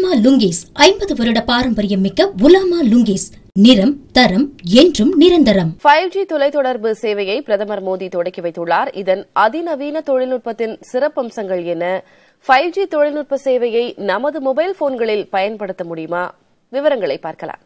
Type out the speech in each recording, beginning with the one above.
உலாமா லுங்கீஸ் ஐம்பது வருட பாரம்பரியம் மிக்க உலாமா லுங்கீஸ் நிறம் தரம் என்றும் நிரந்தரம் ஃபைவ் ஜி தொலைத்தொடர்பு சேவையை பிரதமர் மோடி தொடக்கி வைத்துள்ளார் இதன் அதிநவீன தொழில்நுட்பத்தின் சிறப்பம்சங்கள் என்ன ஃபைவ் ஜி தொழில்நுட்ப சேவையை நமது மொபைல் போன்களில் பயன்படுத்த முடியுமா விவரங்களை பார்க்கலாம்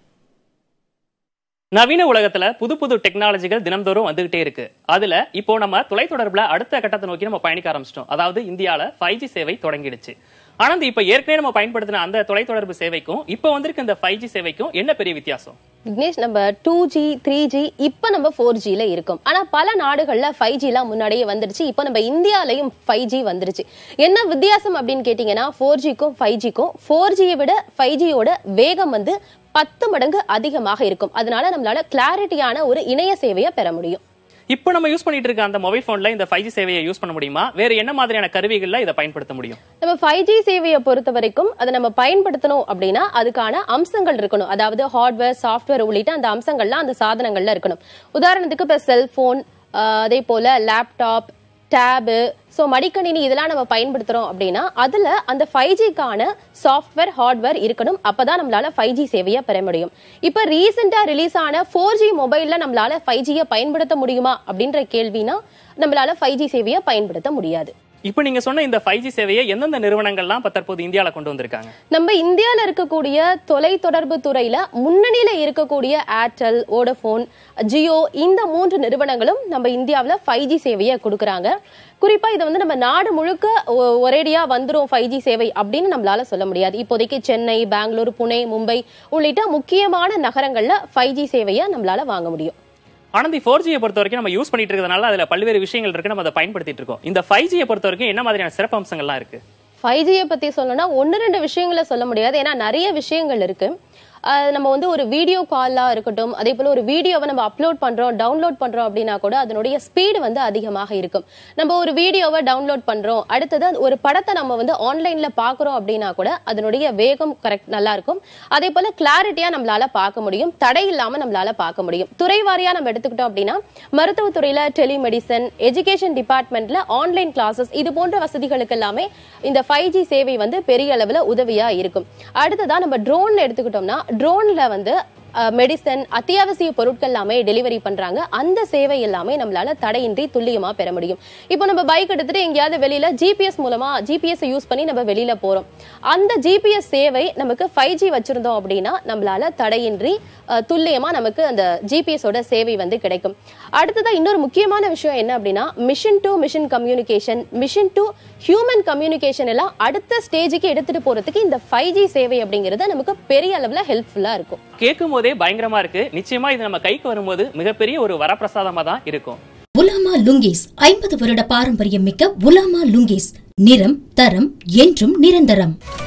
நவீன உலகத்துல புது புது டெக்னாலஜிகள் தினம்தோறும் வந்துகிட்டே இருக்கு அதுல இப்போ நம்ம தொலைத்தொடர்புல அடுத்த கட்டத்தை நோக்கி நம்ம பயணிக்க ஆரம்பிச்சிட்டோம் அதாவது இந்தியால ஃபைவ் ஜி சேவை தொடங்கிடுச்சு ஆனந்த் இப்ப ஏற்கனவே நம்ம பயன்படுத்தின அந்த தொலைத்தொடர்பு சேவைக்கும் இப்ப வந்திருக்க இந்த ஃபைவ் ஜி சேவைக்கும் என்ன பெரிய வித்தியாசம் விக்னேஷ் நம்ம டூ ஜி த்ரீ ஜி இப்போ நம்ம ஃபோர் ஜியில் இருக்கோம் ஆனால் பல நாடுகளில் ஃபைவ் ஜிலாம் முன்னாடியே வந்துருச்சு இப்போ நம்ம இந்தியாலையும் ஃபைவ் ஜி வந்துருச்சு என்ன வித்தியாசம் அப்படின்னு கேட்டிங்கன்னா ஃபோர் ஜிக்கும் ஃபைவ் ஜிக்கும் ஃபோர் ஜியை விட ஃபைவ் ஜியோட வேகம் வந்து பத்து மடங்கு அதிகமாக இருக்கும் அதனால நம்மளால கிளாரிட்டியான ஒரு இணைய சேவையை பெற முடியும் இப்போ நம்ம யூஸ் பண்ணிட்டு இருக்க அந்த மொபைல் போன்ல இந்த ஃபைவ் ஜி சேவையை யூஸ் பண்ண முடியுமா வேற என்ன மாதிரியான கருவிகள்ல இதை பயன்படுத்த முடியும் நம்ம ஃபைவ் ஜி சேவையை பொறுத்த வரைக்கும் அதை நம்ம பயன்படுத்தணும் அப்படின்னா அதுக்கான அம்சங்கள் இருக்கணும் அதாவது ஹார்ட்வேர் சாஃப்ட்வேர் உள்ளிட்ட அந்த அம்சங்கள்லாம் அந்த சாதனங்கள்ல இருக்கணும் உதாரணத்துக்கு இப்போ செல்போன் அதே போல லேப்டாப் டேபு ஸோ மடிக்கணினி இதெல்லாம் நம்ம பயன்படுத்துறோம் அப்படின்னா அதுல அந்த ஃபைவ் ஜிக்கான சாஃப்ட்வேர் ஹார்ட்வேர் இருக்கணும் அப்பதான் நம்மளால ஃபைவ் ஜி சேவையை பெற முடியும் இப்போ ரீசெண்டா ரிலீஸ் ஆன ஃபோர் ஜி மொபைல்ல நம்மளால ஃபைவ் ஜியை பயன்படுத்த முடியுமா அப்படின்ற கேள்வினா நம்மளால ஃபைவ் ஜி சேவையை பயன்படுத்த முடியாது இப்போ நீங்க சொன்ன இந்த ஃபைவ் ஜி சேவையை எந்தெந்த நிறுவனங்கள்லாம் இப்ப தற்போது இந்தியால கொண்டு வந்திருக்காங்க நம்ம இந்தியால இருக்கக்கூடிய தொலை தொடர்பு துறையில முன்னணியில இருக்கக்கூடிய ஏர்டெல் வோடபோன் ஜியோ இந்த மூன்று நிறுவனங்களும் நம்ம இந்தியாவுல ஃபைவ் ஜி சேவையை கொடுக்கறாங்க குறிப்பா இது வந்து நம்ம நாடு முழுக்க ஒ- ஒரேடியா வந்துரும் ஃபைவ் ஜி சேவை அப்படின்னு நம்மளால சொல்ல முடியாது இப்போதைக்கு சென்னை பெங்களூர் புனே மும்பை உள்ளிட்ட முக்கியமான நகரங்கள்ல ஃபைவ் ஜி சேவையை நம்மளால வாங்க முடியும் ஆனந்த் ஃபோர் ஜியை பொறுத்த வரைக்கும் நம்ம யூஸ் பண்ணிட்டு இருக்கிறதுனால அதுல பல்வேறு விஷயங்கள் இருக்கு நம்ம அதை பயன்படுத்திட்டு இருக்கோம் இந்த ஃபைவ் ஜியை பொறுத்த வரைக்கும் என்ன மாதிரியான சிறப்பு அம்சங்கள்லாம் இருக்கு ஃபைவ் ஜியை பத்தி சொல்லணும்னா ஒன்று ரெண்டு விஷயங்களை சொல்ல முடியாது ஏன்னா நிறைய விஷயங்கள் இருக்கு அஹ் நம்ம வந்து ஒரு வீடியோ காலா இருக்கட்டும் அதே போல ஒரு வீடியோவை நம்ம அப்லோட் பண்றோம் டவுன்லோட் பண்றோம் அப்படின்னா கூட அதனுடைய ஸ்பீடு வந்து அதிகமாக இருக்கும் நம்ம ஒரு வீடியோவை டவுன்லோட் பண்றோம் அடுத்தது அது ஒரு படத்தை நம்ம வந்து ஆன்லைன்ல பாக்குறோம் அப்படின்னா கூட அதனுடைய வேகம் கரெக்ட் நல்லா இருக்கும் அதே போல கிளாரிட்டியா நம்மளால பார்க்க முடியும் தடை இல்லாம நம்மளால பார்க்க முடியும் துறை வாரியா நம்ம எடுத்துக்கிட்டோம் அப்படின்னா மருத்துவத்துறையில டெலிமெடிசன் எஜுகேஷன் டிபார்ட்மெண்ட்ல ஆன்லைன் கிளாஸஸ் இது போன்ற வசதிகளுக்கு எல்லாமே இந்த ஃபைவ் ஜி சேவை வந்து பெரிய அளவுல உதவியா இருக்கும் அடுத்ததா நம்ம ட்ரோன் எடுத்துக்கிட்டோம்னா ட்ரோன்ல வந்து மெடிசன் அத்தியாவசிய பொருட்கள் எல்லாமே டெலிவரி பண்றாங்க அந்த சேவை எல்லாமே நம்மளால தடையின்றி துல்லியமா பெற முடியும் இப்போ நம்ம பைக் எடுத்துட்டு எங்கேயாவது வெளியில ஜிபிஎஸ் மூலமா ஜிபிஎஸ் யூஸ் பண்ணி நம்ம வெளியில போறோம் அந்த ஜிபிஎஸ் சேவை நமக்கு ஃபைவ் ஜி வச்சிருந்தோம் அப்படின்னா நம்மளால தடையின்றி அஹ், துல்லியமா நமக்கு அந்த ஜிபிஎஸ் ஓட சேவை வந்து கிடைக்கும் அடுத்ததா இன்னொரு முக்கியமான விஷயம் என்ன அப்படின்னா machine to machine communication machine to human communication எல்லாம் அடுத்த ஸ்டேஜுக்கு எடுத்துட்டு போறதுக்கு இந்த ஃபைவ் ஜி சேவை அப்படிங்கிறது நமக்கு பெரிய அளவுல ஹெல்ப்ஃபுல்லா இருக்கும் கேட்கும் போதே பயங்கரமா இருக்கு நிச்சயமா இது நம்ம கைக்கு வரும்போது மிகப்பெரிய ஒரு வரப்பிரசாதமா தான் இருக்கும் உலாமா லுங்கீஸ் ஐம்பது வருட பாரம்பரியம் மிக்க உலாமா லுங்கீஸ் நிறம் தரம் என்றும் நிரந்தரம்